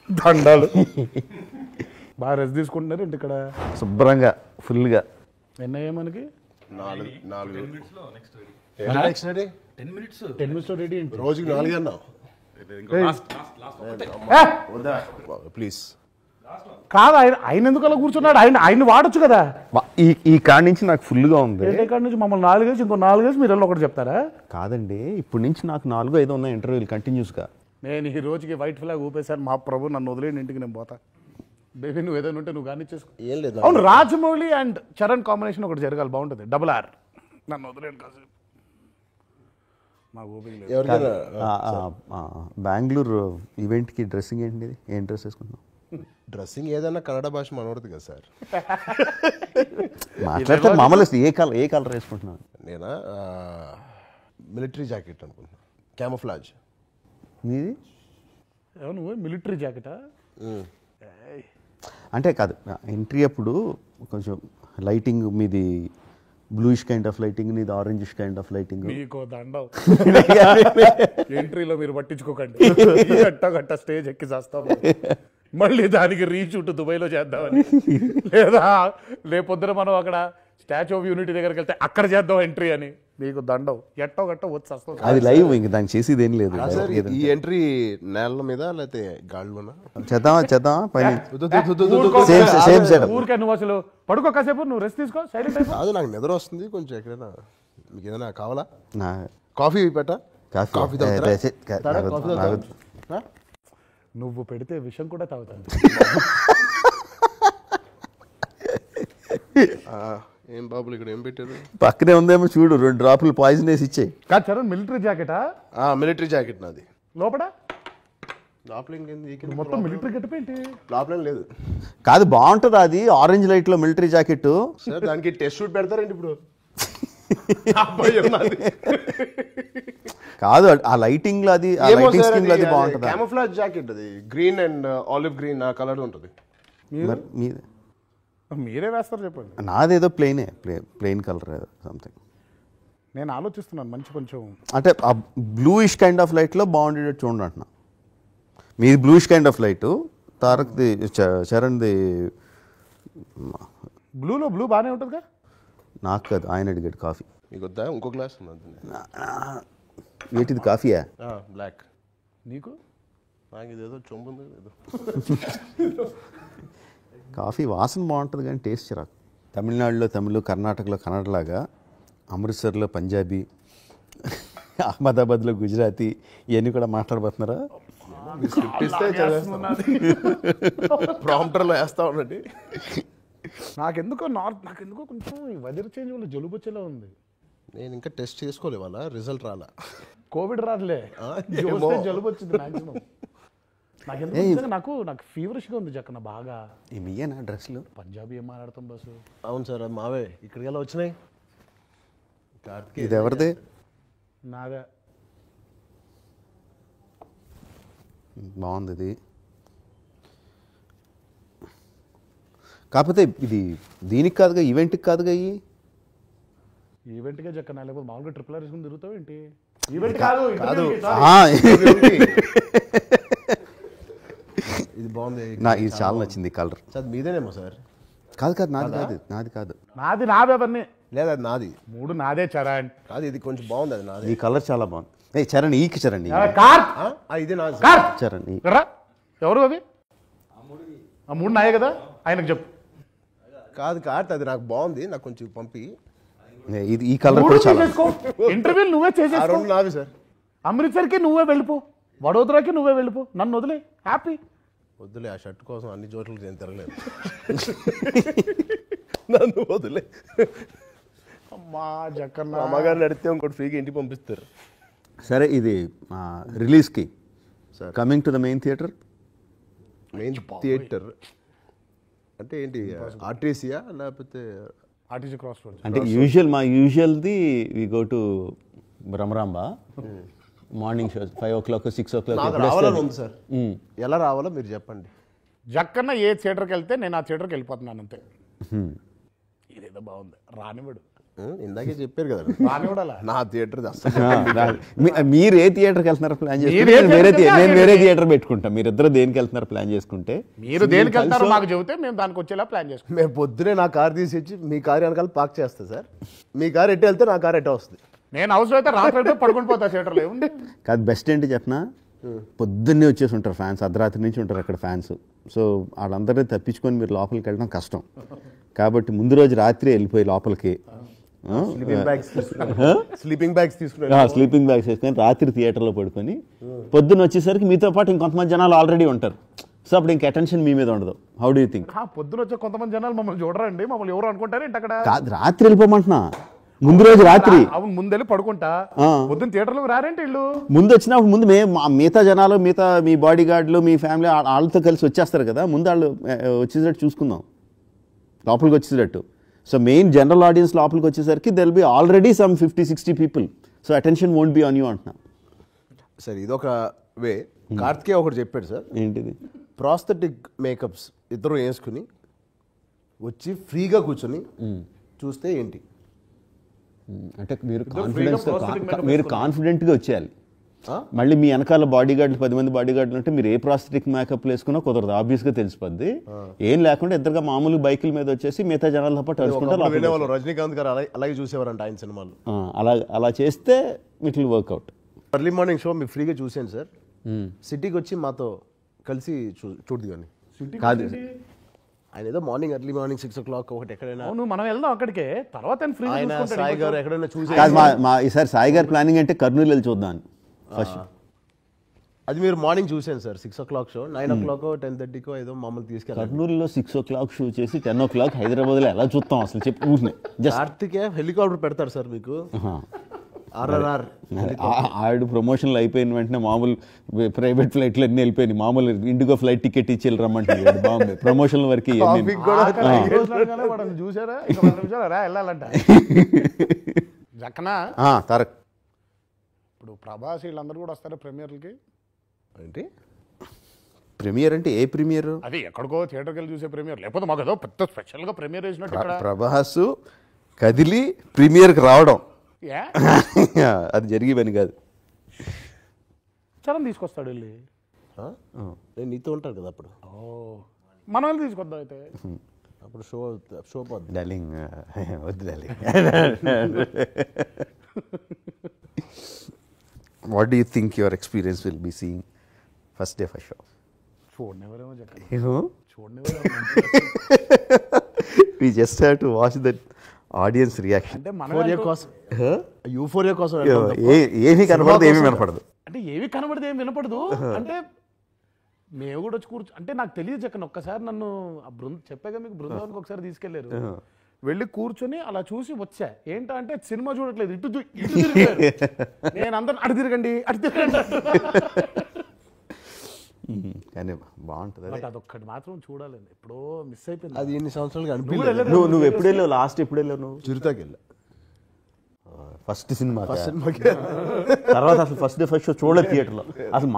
దండాలు బాగా రెస్ట్ తీసుకుంటున్నారు ఏంటి ఇక్కడ శుభ్రంగా ఫుల్గా ఎన్నయ్యా మనకి నాలుగు నాలుగు next ready ten minutes ready ఏంటి రోజుకి నాలుగు అన్నావు ఏ! వద్దా ప్లీజ్ కాదు ఆయన ఆయన ఎందుకు అలా కూర్చున్నాడు ఆయన ఆయన వాడొచ్చు కదా వా- ఈ ఈ కాడి నుంచి నాకు ఫుల్గా ఉంది ఏంటి కాడ నుంచి మమ్మల్ని నాలుగేసి ఇంకో నాలుగేసి మీరు వెళ్ళి ఒకటి చెప్తారా కాదండి ఇప్పటి నుంచి నాకు నాలుగు ఐదు ఉన్నాయి ఇంటర్వ్యూలు కంటిన్యూస్గా నేను ఈ రోజుకి వైట్ ఫ్లాగ్ ఊపేశాను మా ప్రభు నన్ను వదిలేని ఇంటికి నేను పోతా బేబీ నువ్వు ఏదైనా ఉంటే నువ్వు కానీ చేసుకో ఏం లేదు అవును రాజమౌళి అండ్ చరణ్ కాంబినేషన్ ఒకటి జరగాలి బాగుంటుంది డబుల్ ఆర్ నన్ను వదిలేను కాసేపు మా ఓపిక లేదు ఎవరికైనా బెంగళూరు ఈవెంట్కి డ్రెస్సింగ్ ఏంటి ఇది? ఏం డ్రెస్ వేసుకుంటున్నాం డ్రెస్సింగ్ ఏదైనా కన్నడ భాష మనవడదు కదా సార్ మాట్లాడితే మామూలు ఏ కలర్ ఏ కలర్ వేసుకుంటున్నాను నేనా మిలిటరీ జాకెట్ అనుకుంటున్నా క్యామఫ్లాజ్ మీది ఏమో నువ్వు మిలిటరీ జాకెటా అంటే కాదు ఎంట్రీ అప్పుడు కొంచెం లైటింగ్ మీది బ్లూయిష్ కైండ్ ఆఫ్ లైటింగ్ నీది ఆరెంజిష్ కైండ్ ఆఫ్ లైటింగ్ మీకు దండం ఎంట్రీలో మీరు పట్టించుకోకండి గట్ట గట్ట స్టేజ్ ఎక్కి చేస్తాం మళ్ళీ దానికి రీషూట్ దుబాయ్లో చేద్దామని లేదా రేపొద్దున మనం అక్కడ స్టాచ్యూ ఆఫ్ యూనిటీ దగ్గరికి వెళ్తే అక్కడ చేద్దాం ఎంట్రీ అని మీకు దండం ఎట్టో గట్ట వచ్చి వస్తాం అది లైవ్ ఇంక దానికి చేసేది ఏం లేదు సార్ ఈ ఎంట్రీ నేల మీద లేకపోతే గాళ్ళలోనా చేద్దామా చేద్దామా పైన ఊరుకో. సేమ్ సేమ్ సెటప్ ఊరికే నువ్వు అసలు పడుకో కాసేపు నువ్వు రెస్ట్ తీసుకో సైలెంట్ అయిపో కాదు నాకు నిద్ర వస్తుంది కొంచెం ఎక్కడైనా మీకు ఏదైనా కావాలా నా కాఫీ పెట్ట కాఫీ కాఫీ తాగుతారా? ఏ, ఏ, కా- తాడా? తాగొద్దు, కాఫీ తాగొద్దు. తాగుతారా? నువ్వు పెడితే విషం కూడా తాగుతాను ఆ, ఏం బాబులు ఇక్కడ ఏం పెట్టారు పక్కనే ఉందేమో చూడు రెండు డ్రాపులు పాయిజన్ వేసి ఇచ్చేయి కాదు చరణ్ మిలిటరీ జాకెటా మిలిటరీ జాకెట్ నాది లోపల లోపల ఇంకేంది? ఈ కింద మొత్తం మిలిటరీ గెటప్ ఏంటి లోపల ఏం లేదు కాదు బాగుంటుంది అది ఆరెంజ్ లైట్ లో మిలిటరీ జాకెట్ సార్ దానికి టెస్ట్ షూట్ పెడతారండి ఇప్పుడు అబ్బాయి ఉన్నది. కాదు ఆ లైటింగ్ లో అది ఆ ఏమో లైటింగ్ సార్ స్కీమ్ లో అది బాగుంటుంది క్యామోఫ్లాజ్ జాకెట్ అది గ్రీన్ అండ్ ఆలివ్ గ్రీన్ ఆ కలర్ ఉంటుంది మరి మీది మీరే వేస్తారు చెప్పండి నాదేదో ప్లెయినే ప్లే ప్లెయిన్ కలర్ ఏదో సంథింగ్ నేను ఆలోచిస్తున్నాను మంచి కొంచెం అంటే ఆ బ్లూయిష్ కైండ్ ఆఫ్ లైట్లో బాగుండేటట్టు చూడండి అంటున్నా మీది బ్లూయిష్ కైండ్ ఆఫ్ లైట్ తారక్ది చ- చరణ్ది బ్లూలో బ్లూ బాగానే ఉంటుందిగా నాకు కాదు ఆయన అడిగాడు కాఫీ మీకు వద్దా ఇంకో గ్లాస్ ఉన్నది ఏంటిది కాఫీయా బ్లాక్ నీకు నాకు ఇదేదో చొంబు ఉంది ఏదో కాఫీ వాసన బాగుంటుంది కానీ టేస్ట్ చిరాకు తమిళనాడులో తమిళ కర్ణాటకలో కన్నడలాగా అమృత్సర్లో పంజాబీ అహ్మదాబాద్లో గుజరాతీ ఇవన్నీ కూడా మాట్లాడబోతున్నారా మీరు స్క్రిప్ట్ ఇస్తే ప్రాంప్టర్లో వేస్తా ఉండండి నాకెందుకో నార్త్ నాకెందుకో కొంచెం ఈ వెదర్ చేంజ్ వల్ల జలుబు వచ్చేలా ఉంది నేను ఇంకా టెస్ట్ చేసుకోలే వాళ్ళ రిజల్ట్ రాలా కోవిడ్ రాదులే ఆ, చూస్తే ఏమో. జలుబు వచ్చింది మాక్సిమం నాకెందుకు నిజంగా నాకు నాకు ఫీవరిష్గా ఉంది జక్కన బాగా ఈ మీయేనా డ్రెస్లు పంజాబీ ఏం మాట్లాడతాం బస్సు అవును సార్ అది మావే ఇక్కడికి ఎలా వచ్చినాయి కార్తికేయ ఇది ఎవరిది నాదే బాగుంది ఇది కాకపోతే ఇది దీనికి కాదుగా ఈవెంట్కి కాదుగా ఇవి ఈవెంట్గా జక్కన లేకపోతే మామూలుగా ట్రిపుల్ ఆర్ వేసుకుని తిరుగుతావు ఏంటి ఈవెంట్ కాదు కాదు. interview కి, sorry. ఆ, ఇది బాగుంది నా ఇది చాలా నచ్చింది ఈ కలర్ సార్ మీదేనేమో సార్ కాదు కాదు నాది కాదు నాది కాదు నాది నావే అవన్నీ లేదా అది నాది మూడు నాదే చరణ్ కాదు ఇది కొంచెం బాగుంది అది నాది ఈ కలర్ చాలా బాగుంది ఏ చరణ్ ఈకి చరణ్ ఈ. కార్ ఆ? ఆ, ఇది నాది సార్. కార్ చరణ్ ఈ. రా ఎవరు అవి ఆ మూడు నాయే కదా ఆయనకు చెప్పు కాదు కార్త్ అది నాకు బాగుంది నాకు కొంచెం పంపి ఏ, ఇది ఈ కలర్ మూడు కూడా చాలా చేసేసుకో ఇంటర్వ్యూ నువ్వే ఆ చేసేసుకో రెండు నావి సార్ అమృత్సర్కి నువ్వే వెళ్ళిపో వడోదరాకి నువ్వే వెళ్ళిపో నన్ను వదిలే హ్యాపీ వద్దులే ఆ షర్ట్ కోసం అన్ని చోట్లకి నేను తిరగలేదు నన్ను వదిలే అమ్మా జక్కన్న అమ్మగారిని అడిగితే ఇంకోటి ఫ్రీగా ఇంటికి పంపిస్తారు సరే ఇది ఆ, రిలీజ్కి coming to the main theatre main theatre అంటే ఏంటి ఆర్టీసీయా లేకపోతే ఆర్టీసీ క్రాస్ రోడ్ అంటే యూజువల్ మా యూజువల్ది we go to Bhramaramba morning show five o'clock six o నాకు క్లాక్ రావాలని ఉంది సార్ ఎలా రావాలో మీరు చెప్పండి జక్కన్న ఏ థియేటర్కి వెళ్తే నేను ఆ థియేటర్కి వెళ్ళిపోతున్నాను అంతే ఇదేదో బాగుంది రానివాడు ఆ, ఇందాకే చెప్పారు కదా బాగా చూడాలా నా థియేటర్ అసలు ఆ, రా- మీ- మీరు ఏ థియేటర్కి వెళ్తున్నారు ప్లాన్ మీరు చేసుకుంటే ఏ నేను వేరే థియేటర్కి థియే- నేను వెళ్తారు? వేరే థియేటర్ పెట్టుకుంటా మీరు ఇద్దరు దేనికి వెళ్తున్నారు ప్లాన్ చేసుకుంటే మీరు దేనికి వెళ్తారో మాకు చెబితే మేము దానికి వచ్చేలా ప్లాన్ చేసుకుంటాం మేము పొద్దునే నా కార్ తీసి ఇచ్చి మీ కార్ వెనకాల పార్క్ చేస్తా సార్ మీ కార్ ఎట్టు వెళ్తే నా కార్ ఎట్ట వస్తుంది నేను అవసరం అయితే రాత్రి అయితే పడుకుని పోతా థియేటర్లో ఏముంది కాదు బెస్ట్ ఏంటి చెప్పనా పొద్దున్నే వచ్చేసి ఉంటారు ఫ్యాన్స్ అర్ధరాత్రి నుంచి ఉంటారు అక్కడ ఫ్యాన్స్ సో వాళ్ళందరినీ తప్పించుకొని మీరు లోపలికి వెళ్ళడం కష్టం కాబట్టి ముందు రోజు రాత్రి వెళ్ళిపోయి లోపలికి స్లీపింగ్ బ్యాగ్స్ స్లీపింగ్ బ్యాగ్స్ తీసుకున్నాను స్లీపింగ్ బ్యాగ్స్ వేసుకొని రాత్రి థియేటర్లో పడుకొని పొద్దున్న వచ్చేసరికి మీతో పాటు ఇంకొంతమంది జనాలు ఆల్రెడీ ఉంటారు సో అప్పుడు ఇంక అటెన్షన్ మీ మీద ఉండదు హౌ డూ థింక్ ఆ, పొద్దున వచ్చే కొంతమంది జనాలు మమ్మల్ని చూడరండి మమ్మల్ని ఎవరు అనుకుంటారు ఏంటి అక్కడ కాదు రాత్రి వెళ్ళిపోమంటున్నా ముందు రోజు రాత్రి అవును ముందెళ్ళి పడుకుంటా ఆ. పొద్దున్న థియేటర్లో రారేంటి ఇల్లు ముందు వచ్చినప్పుడు ముందు మే మా- మిగతా జనాలు మిగతా మీ బాడీ గార్డులు మీ ఫ్యామిలీ ఆ- వాళ్ళతో కలిసి వచ్చేస్తారు కదా ముందు వాళ్ళు ఆ, వచ్చేటట్టు చూసుకుందాం లోపలికి వచ్చేటట్టు సో మెయిన్ జనరల్ ఆడియన్స్ లోపలికి వచ్చేసరికి there'll be already some fifty sixty people so attention won't be on you అంటున్నా సార్ ఇదొక వే కార్తికేయ ఒకటి చెప్పాడు సార్ ఏంటిది ప్రాస్థెటిక్ మేకప్స్ ఇద్దరు వేసుకుని వచ్చి ఫ్రీగా కూర్చొని చూస్తే ఏంటి అంటే మీరు freedom కాన్ఫిడెన్స్ prosthetic makeup మీరు కాన్ఫిడెంట్గా వచ్చేయాలి ఆ? మళ్ళీ మీ వెనకాల బాడీ గార్డులు పది మంది బాడీ గార్డులు ఉంటే మీరు ఏ ప్రాస్థెటిక్ మేకప్ వేసుకున్నా కుదరదు ఆబ్వియస్గా తెలిసిపోద్ది ఏం లేకుండా ఇద్దరుగా మామూలు బైకుల మీద వచ్చేసి మిగతా జనాలతో పాటు అరుచుకుంటా ఒకప్పుడు లోపలికి వినేవాళ్ళు రజనీకాంత్ గారు అలాగే అలాగే చూసేవారంట ఆయన సినిమాలు ఆ, అలా అలా చేస్తే it will work out early morning show మీకు ఫ్రీగా చూసాను సార్ సిటీకి వచ్చి మాతో కలిసి చూ చూడదు కానీ కాదు ఆయన ఏదో morning early morning six o'clock ఒకటి ఎక్కడైనా అవును మనం వెళ్దాం అక్కడికే తర్వాత ఆయన ఫ్రీ ఆయన సాయి గారు ఎక్కడైనా చూసి కాదు మా మా ఈసారి సాయి గారి ప్లానింగ్ అంటే కర్నూలు వెళ్ళి చూద్దాం ఫస్ట్ అది మీరు మార్నింగ్ చూసాను sir six o'clock show nine o'clock ten థర్టీకో ఏదో మమ్మల్ని తీసుకెళ్ళారు కర్నూలులో సిక్స్ ఓ క్లాక్ షూ చేసి టెన్ ఓ క్లాక్ హైదరాబాద్లో ఎలా చూస్తాం అసలు చెప్పి ఊరినే జస్ట్ కార్తికే హెలికాప్టర్ పెడతారు సార్ మీకు ఆర్ఆర్ఆర్ ఆవిడ ప్రమోషన్లు అయిపోయిన వెంటనే మామూలు ప్రైవేట్ ఫ్లైట్లు అన్నీ వెళ్ళిపోయినాయి మామూలు ఇండిగో ఫ్లైట్ టికెట్ ఇచ్చి వెళ్ళి రమ్మంటుంది బాగుంది ప్రమోషన్ల వరకు ఇవన్నీ వాడు చూసారా ఇంకా పది నిమిషాలు రా వెళ్ళాలంట జక్కనా ఆ, తారక్ ఇప్పుడు ప్రభాస్ వీళ్ళందరూ కూడా వస్తారు ప్రీమియర్లకి ఏంటి ప్రీమియర్ అంటే ఏ ప్రీమియర్ అది ఎక్కడికో థియేటర్కి వెళ్ళి చూసే ప్రీమియర్ లేకపోతే మాకు ఏదో పెద్ద స్పెషల్గా ప్రీమియర్ వేసినట్టు ఇక్కడ ప్రభాస్ కదిలి ప్రీమియర్కి రావడం ఏ అది జరిగే పని కాదు చరణ్ తీసుకొస్తాడు వెళ్ళి ఆ? నేను నీతో ఉంటాను కదా అప్పుడు ఓ మనం వెళ్ళి తీసుకొద్దాం అయితే అప్పుడు షో షో పోద్ది డార్లింగ్ వద్దు darling what do you think your experience will be seeing first day first show చూడనివ్వరేమో జక్కన you చూడనివ్వరేమో we just have to watch that audience reaction అంటే మనం యూఫోరియా వెళ్తూ- కోసం యూఫోరియా కోసం వెళ్తాం తప్ప ఏ- ఏమీ కనపడదు ఏమీ వినపడదు అంటే ఏవి కనబడితే ఏం వినపడదు అంటే మేము కూడా వచ్చి కూర్చో అంటే నాకు తెలియదు జక్కన ఒక్కసారి నన్ను ఆ బృంద చెప్పాక మీకు బృందానికి ఒకసారి తీసుకెళ్లారు వెళ్ళి కూర్చొని అలా చూసి వచ్చా ఏంటా అంటే సినిమా చూడట్లేదు ఇటు దు- ఇటు తిరిగారు. నేను అందరు అటు తిరగండి అటు తిరగండి కానీ బాగుంటుంది బట్ అదొక్కటి మాత్రం చూడాలండి ఎప్పుడో మిస్ అయిపోయింది అది ఎన్ని సంవత్సరాలుగా నువ్వు అనిపించలేదు వెళ్ళలేదు. నువ్వు నువ్వు ఎప్పుడు వెళ్ళావు లాస్ట్ ఎప్పుడు వెళ్ళావు నువ్వు చిరుతాకి వెళ్ళా ఫస్ట్ సినిమా సినిమాకి తర్వాత అసలు ఫస్ట్ డే ఫస్ట్ షో చూడలేదు థియేటర్లో అసలు